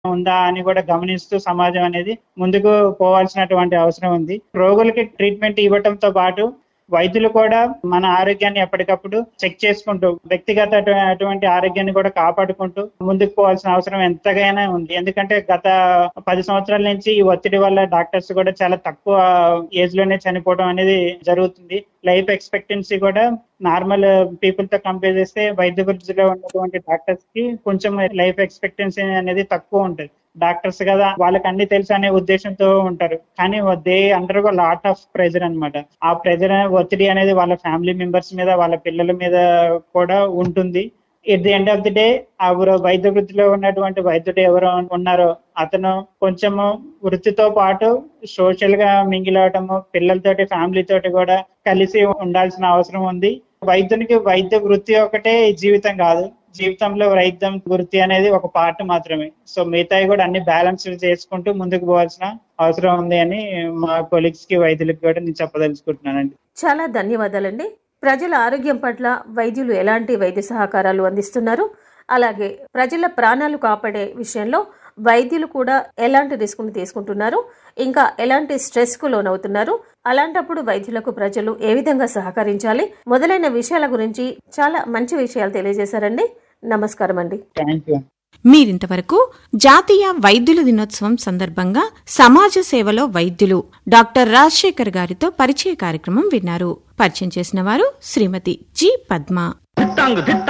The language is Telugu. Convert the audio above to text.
ఉందా అని కూడా గమనిస్తూ సమాజం అనేది ముందుకు పోవాల్సినటువంటి అవసరం ఉంది రోగులకి ట్రీట్మెంట్ ఇవ్వటంతో పాటు వైద్యులు కూడా మన ఆరోగ్యాన్ని ఎప్పటికప్పుడు చెక్ చేసుకుంటూ వ్యక్తిగత అటు- అటువంటి ఆరోగ్యాన్ని కూడా కాపాడుకుంటూ ముందుకు పోవాల్సిన అవసరం ఎంతగానో ఉంది ఎందుకంటే గత పది సంవత్సరాల నుంచి ఈ ఒత్తిడి వల్ల డాక్టర్స్ కూడా చాలా తక్కువ ఏజ్ లోనే చనిపోవడం అనేది జరుగుతుంది లైఫ్ ఎక్స్పెక్టెన్సీ కూడా నార్మల్ పీపుల్ తో కంపేర్ చేస్తే వైద్య వృత్తిలో ఉన్నటువంటి డాక్టర్స్ కి కొంచెం లైఫ్ ఎక్స్పెక్టెన్సీ అనేది తక్కువ ఉంటుంది డాక్టర్స్ కదా వాళ్ళకి అన్ని తెలుసు అనే ఉద్దేశంతో ఉంటారు కానీ they under lot of pressure అన్నమాట ఆ ప్రెజర్ ఒత్తిడి అనేది వాళ్ళ ఫ్యామిలీ మెంబర్స్ మీద వాళ్ళ పిల్లల మీద కూడా ఉంటుంది at the end of the day ఆ వృ- వైద్య వృత్తిలో ఉన్నటువంటి వైద్యుడు ఎవరు ఉన్నారో అతను కొంచెము వృత్తితో పాటు సోషల్ గా మింగిల్ అవటము పిల్లలతోటి ఫ్యామిలీ తోటి కూడా కలిసి ఉండాల్సిన అవసరం ఉంది వైద్యునికి వైద్య వృత్తి ఒకటే జీవితం కాదు జీవితంలో వైద్యం వృత్తి అనేది ఒక పార్ట్ మాత్రమే సో మిగతాయి కూడా అన్ని బ్యాలెన్స్ చేసుకుంటూ ముందుకు పోవాల్సిన అవసరం ఉంది అని మా కొలీగ్స్ కి వైద్యులకు కూడా నేను చెప్పదలుచుకుంటున్నానండి చాలా ధన్యవాదాలండి ప్రజల ఆరోగ్యం పట్ల వైద్యులు ఎలాంటి వైద్య సహకారాలు అందిస్తున్నారు అలాగే ప్రజల ప్రాణాలు కాపాడే విషయంలో వైద్యులు కూడా ఎలాంటి రిస్క్ను తీసుకుంటున్నారు ఇంకా ఎలాంటి స్ట్రెస్కు లోనవుతున్నారు అలాంటప్పుడు వైద్యులకు ప్రజలు ఏ విధంగా సహకరించాలి మొదలైన విషయాల గురించి చాలా మంచి విషయాలు తెలియజేశారండి నమస్కారం అండి థ్యాంక్ యూ మీరింతవరకు జాతీయ వైద్యుల దినోత్సవం సందర్భంగా సమాజ సేవలో వైద్యులు డాక్టర్ రాజశేఖర్ గారితో పరిచయ కార్యక్రమం విన్నారు పరిచయం చేసిన వారు శ్రీమతి జి పద్మ ధిత్తాంగ్ ధిత్తాంగ్